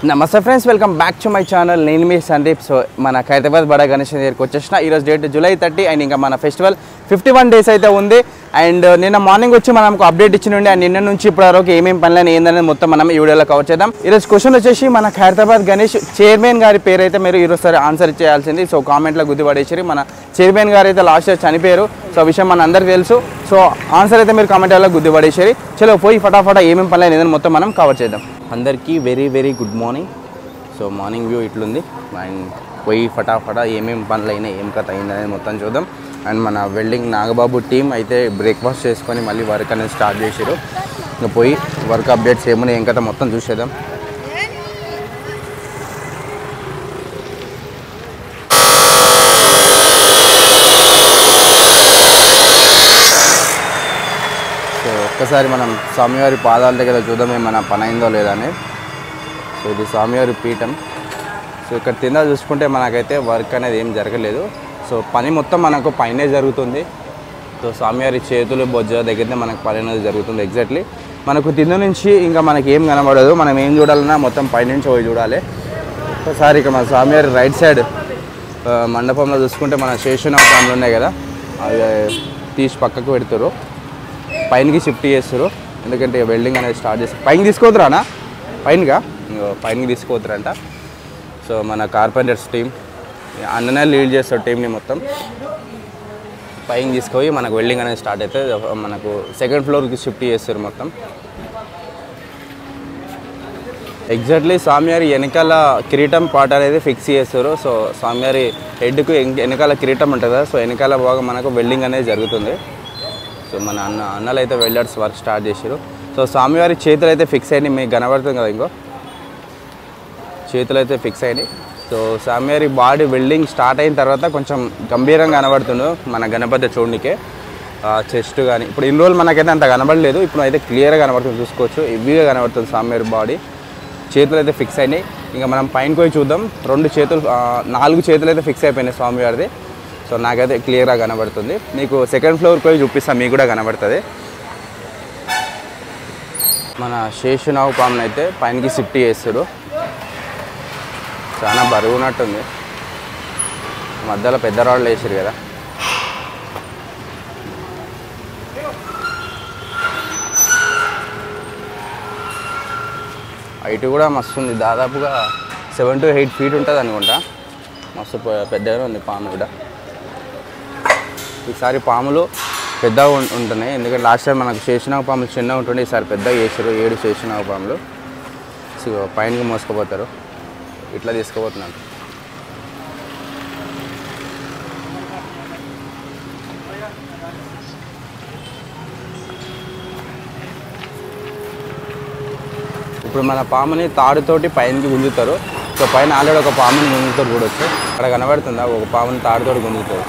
నమస్తే friends welcome back to my channel నేను మీ సందీప్ సో మన ఖైరతాబాద్ బడా గణేష్ దగ్గరికి వచ్చేసిన ఈరోజు డేట్ జూలై థర్టీ అండ్ ఇంకా మన ఫెస్టివల్ ఫిఫ్టీ వన్ డేస్ అయితే ఉంది అండ్ నిన్న మార్నింగ్ వచ్చి మనకు అప్డేట్ ఇచ్చినండి అండ్ నిన్న నుంచి ఇప్పటి వరకు ఏమేమి పనులని ఏందనేది మొత్తం మనం ఈ వీడియోలో కవర్ చేద్దాం ఈరోజు క్వశ్చన్ వచ్చేసి మన ఖైరతాబాద్ గణేష్ చైర్మన్ గారి పేరు అయితే మీరు ఈరోజు సరే ఆన్సర్ చేయాల్సింది సో కామెంట్లో గుర్తుపడేసి మన చైర్మన్ గారు అయితే లాస్ట్ ఇయర్ చనిపోయారు సో ఆ విషయం మన అందరికీ తెలుసు సో ఆన్సర్ అయితే మీరు కామెంట్లో గుర్తుపడేసారు చలో పోయి ఫటాఫటా ఏమేమి పనులు అనేది మొత్తం మనం కవర్ చేద్దాం అందరికీ very very good morning so morning view ఇట్లుంది అండ్ పోయి ఫటాఫటా ఏమేమి పనులు అయినాయి ఏం కథ అయింది అనేది మొత్తం చూద్దాం అండ్ మన వెల్డింగ్ నాగబాబు టీం అయితే బ్రేక్ఫాస్ట్ చేసుకొని మళ్ళీ వర్క్ అనేది స్టార్ట్ చేసారు ఇంకా పోయి వర్క్ అప్డేట్స్ ఏమున్నాయి ఏం కథ మొత్తం చూసేద్దాం సో ఒక్కసారి మనం స్వామివారి పాదాల దగ్గర చూద్దాం ఏమైనా పని అయిందో లేదా అని సో ఇది స్వామివారి పీఠం సో ఇక్కడ కింద చూసుకుంటే మనకైతే వర్క్ అనేది ఏం జరగలేదు సో పని మొత్తం మనకు పైనే జరుగుతుంది సో స్వామివారి చేతులు బొజ్జ దగ్గరనే మనకు పని అనేది జరుగుతుంది ఎగ్జాక్ట్లీ మనకు కింద నుంచి ఇంకా మనకి ఏం కనబడదు మనం ఏం చూడాలన్నా మొత్తం పైనుంచి పోయి చూడాలి ఒక్కసారి ఇక మన స్వామివారి రైట్ సైడ్ ఆ, మండపంలో చూసుకుంటే మన శేషనాథంలో ఉన్నాయి కదా అవి తీసి పక్కకు పెడతారు పైనకి షిఫ్ట్ చేస్తారు ఎందుకంటే వెల్డింగ్ అనేది స్టార్ట్ చేస్తారు పైన తీసుకోవద్దురానా పైనగా ఇంకో పైనకి తీసుకోవద్దురంట సో మన కార్పెంటర్స్ టీం అన్ననే లీడ్ చేస్తారు టీంని మొత్తం పైన తీసుకొని మనకు వెల్డింగ్ అనేది స్టార్ట్ అయితే మనకు సెకండ్ ఫ్లోర్కి షిఫ్ట్ చేస్తారు మొత్తం ఎగ్జాక్ట్లీ స్వామివారి వెనకాల కిరీటం పాట అనేది ఫిక్స్ చేస్తారు సో స్వామివారి హెడ్కు వెనకాల కిరీటం ఉంటుంది కదా సో వెనకాల బాగా మనకు వెల్డింగ్ అనేది జరుగుతుంది సో మన అన్న అన్నలు అయితే వెల్డర్స్ వర్క్ స్టార్ట్ చేశారు సో స్వామివారి చేతులు అయితే ఫిక్స్ అయినాయి మీకు కనబడుతుంది కదా ఇంకో చేతులు అయితే ఫిక్స్ అయినాయి సో స్వామివారి బాడీ వెల్డింగ్ స్టార్ట్ అయిన తర్వాత కొంచెం గంభీరంగా కనబడుతుండు మన గణపతి చూడనికే చెస్ట్ కానీ ఇప్పుడు ఇన్ని రోజులు మనకైతే అంత కనబడలేదు ఇప్పుడు అయితే క్లియర్గా కనబడుతుంది చూసుకోవచ్చు హెవీగా కనబడుతుంది స్వామివారి బాడీ చేతులు అయితే ఫిక్స్ అయినాయి ఇంకా మనం పైన పోయి చూద్దాం రెండు చేతులు ఆ, నాలుగు చేతులు అయితే ఫిక్స్ అయిపోయినాయి స్వామివారిది సో నాకైతే క్లియర్గా కనబడుతుంది మీకు సెకండ్ ఫ్లోర్కి పోయి చూపిస్తాను మీకు కూడా కనబడుతుంది మన శేషునావు పామును అయితే పైనకి షిఫ్ట్ చేస్తారు చాలా బరువు ఉన్నట్టుంది మధ్యలో పెద్ద రాళ్ళు వేసారు కదా హైట్ కూడా మస్తు ఉంది దాదాపుగా సెవెన్ టు ఎయిట్ ఫీట్ ఉంటుంది అనుకుంటా మస్తు పె- పెద్దగానే ఉంది పాము కూడా ఈసారి పాములు పెద్దగా ఉం- ఉంటున్నాయి ఎందుకంటే లాస్ట్ టైం మనకు శేషనాగ పాములు చిన్నగా ఉంటుండే ఈసారి పెద్దగా చేసారు ఏడు శేషనాగ పాములు సో పైనకి మోసుకుపోతారు ఇట్లా తీసుకుపోతున్నాను ఇప్పుడు మన పాముని తాడుతోటి పైనకి గుంజుతారు సో పైన ఆల్రెడీ ఒక పాముని గుంజుతారు చూడొచ్చు అక్కడ కనబడుతుందా ఒక పాముని తాడుతోటి గుంజుతారు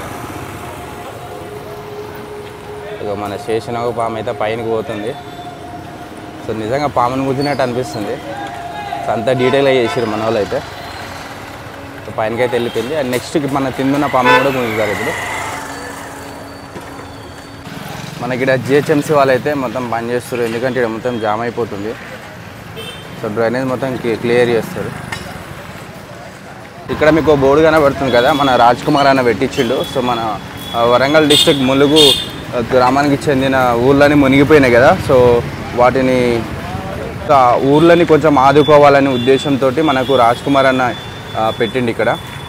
ఇక మన శేషనాగ పాము అయితే పైనకి పోతుంది సో నిజంగా పాముని గుంజినట్టు అనిపిస్తుంది సో అంత డీటెయిల్గా చేసారు మన వాళ్ళు అయితే సో పైనకైతే వెళ్ళిపోయింది అండ్ నెక్స్ట్ మన తిందున్న పాముని కూడా గుంజుతారు ఇప్పుడు మనకి ఇక్కడ జిహెచ్ఎంసీ వాళ్ళు అయితే మొత్తం బంద్ చేస్తారు ఎందుకంటే ఇక్కడ మొత్తం జామ్ అయిపోతుంది సో డ్రైనేజ్ మొత్తం క్లి- క్లియర్ చేస్తారు ఇక్కడ మీకు ఓ బోర్డు కనబడుతుంది కదా మన రాజ్ కుమార్ అన్న పెట్టించిండు సో మన ఆ, వరంగల్ డిస్ట్రిక్ట్ ములుగు ఆ, గ్రామానికి చెందిన ఊర్లని మునిగిపోయినాయి కదా సో వాటిని ఆ ఊర్లని కొంచెం ఆదుకోవాలనే ఉద్దేశంతో మనకు రాజ్ కుమార్ అన్న ఆ, పెట్టిండు ఇక్కడ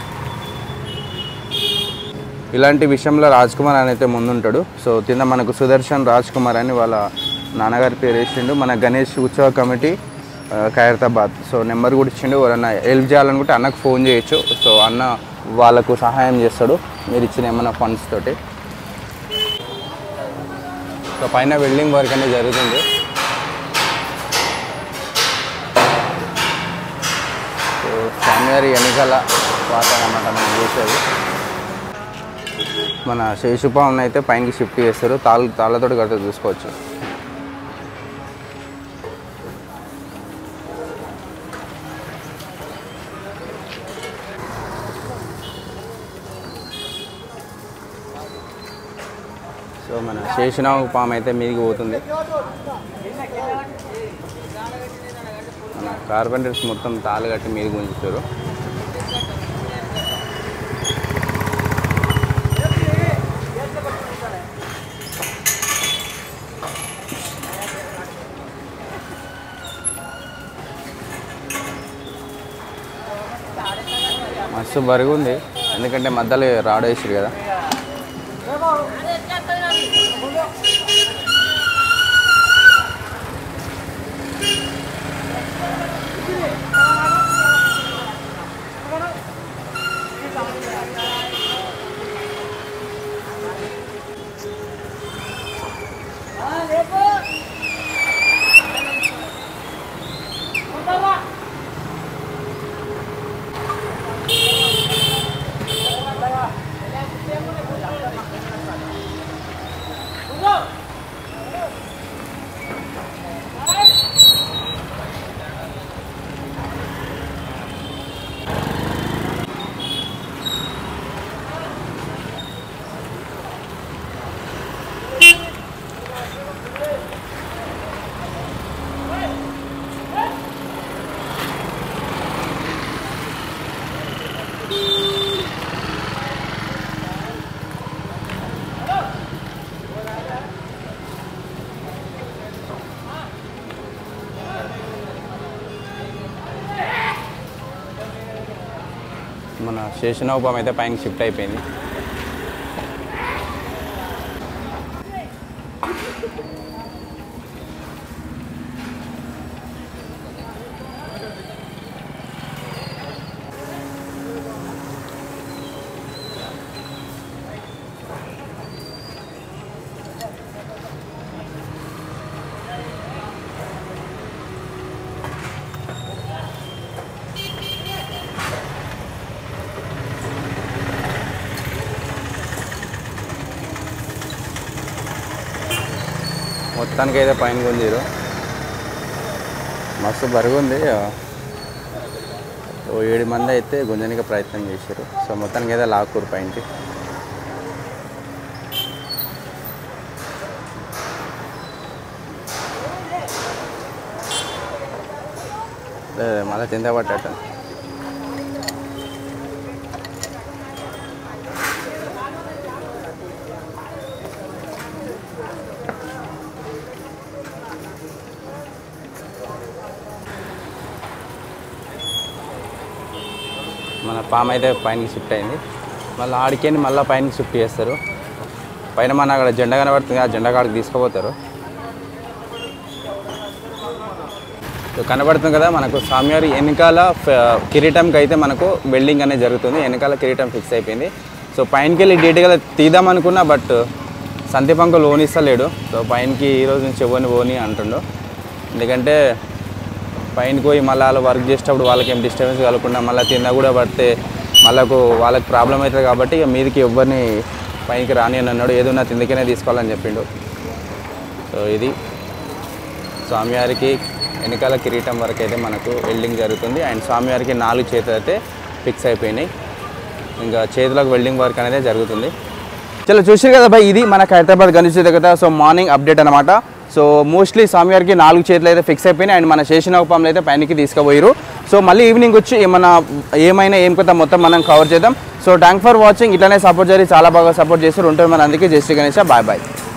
ఇలాంటి విషయంలో రాజ్ కుమార్ అని అయితే ముందుంటాడు సో కింద మనకు సుదర్శన్ రాజ్ కుమార్ అని వాళ్ళ నాన్నగారి పేరు వేసిండు మన గణేష్ ఉత్సవ కమిటీ ఆ, ఖైరతాబాద్ సో నెంబర్ కూడా ఇచ్చిండు ఎవరన్నా హెల్ప్ చేయాలనుకుంటే అన్నకు ఫోన్ చేయొచ్చు సో అన్న వాళ్ళకు సహాయం చేస్తాడు మీరు ఇచ్చిన ఏమైనా ఫండ్స్ తోటి సో పైన వెల్డింగ్ వర్క్ అనేది జరుగుతుంది సో స్వామివారి వెనకాల పాత అన్నమాట మనం చూసేది మన శేషుపాముని అయితే పైనకి షిఫ్ట్ చేస్తారు తాళ్ళు తాళ్ళతోటి కడితే చూసుకోవచ్చు సో మన శేషనాగు పాము అయితే మీదికి పోతుంది మన కార్పెంటర్స్ మొత్తం తాళ్ళు కట్టి మీద గుంజుతారు మస్తు బరుగు ఉంది ఎందుకంటే మధ్యలో రాడ్ వేసారు కదా మన శేషనోపం అయితే పైన షిఫ్ట్ అయిపోయింది మొత్తానికి అయితే పైన గుంజీరు మస్తు బరుగు ఉంది ఓ ఏడు మంది అయితే గుంజనికి ప్రయత్నం చేశారు సో మొత్తానికి అయితే లాక్కూరు పైనకి లేదు, మళ్ళీ కింద పట్టట మన పామ్ అయితే పైనకి షిఫ్ట్ అయింది మళ్ళీ ఆడికెళ్ళి మళ్ళీ పైనకి షిఫ్ట్ చేస్తారు పైన మన అక్కడ జెండా కనబడుతుంది ఆ జెండా కాడికి తీసుకుపోతారు సో కనబడుతుంది కదా మనకు స్వామివారి వెనకాల ఫ- కిరీటంకి అయితే మనకు వెల్డింగ్ అనేది జరుగుతుంది వెనకాల కిరీటం ఫిక్స్ అయిపోయింది సో పైనకి వెళ్ళి డీటెయిల్గా తీద్దాం అనుకున్నా బట్ సంతిపంక లోన్ ఇస్తలేడు సో పైనకి ఈ రోజు నుంచి ఇవ్వని పోని అంటుండు ఎందుకంటే పైనకి పోయి మళ్ళీ వాళ్ళు వర్క్ చేసేటప్పుడు వాళ్ళకి ఏం డిస్టర్బెన్స్ కలగకుండా మళ్ళీ తిన్నా కూడా పడితే మళ్ళకు వాళ్ళకి ప్రాబ్లం అవుతుంది కాబట్టి ఇక మీదకి ఎవ్వరిని పైకి రాని అని అన్నాడు ఏదన్నా తిందికనే తీసుకోవాలని చెప్పిండు సో ఇది స్వామివారికి వెనకాల కిరీటం వరకు అయితే మనకు వెల్డింగ్ జరుగుతుంది అండ్ స్వామివారికి నాలుగు చేతులు అయితే ఫిక్స్ అయిపోయినాయి ఇంకా చేతులకు వెల్డింగ్ వర్క్ అనేది జరుగుతుంది చలో చూసారు కదా భాయ్ ఇది మనకు హైదరాబాద్ గణేష్ దగ్గర సో మార్నింగ్ అప్డేట్ అనమాట సో మోస్ట్లీ స్వామివారికి నాలుగు చేతులు అయితే ఫిక్స్ అయిపోయినాయి అండ్ మన శేషనోపంలో అయితే పైనకి తీసుకుపోయారు సో మళ్ళీ ఈవినింగ్ వచ్చి ఏమన్నా ఏమైనా ఏం కొత్త మొత్తం మనం కవర్ చేద్దాం సో థ్యాంక్ ఫర్ వాచింగ్ ఇట్లానే సపోర్ట్ చేసి చాలా బాగా సపోర్ట్ చేస్తారు ఉంటారు మన అందుకే జై శ్రీ గణేష్ బాయ్ బాయ్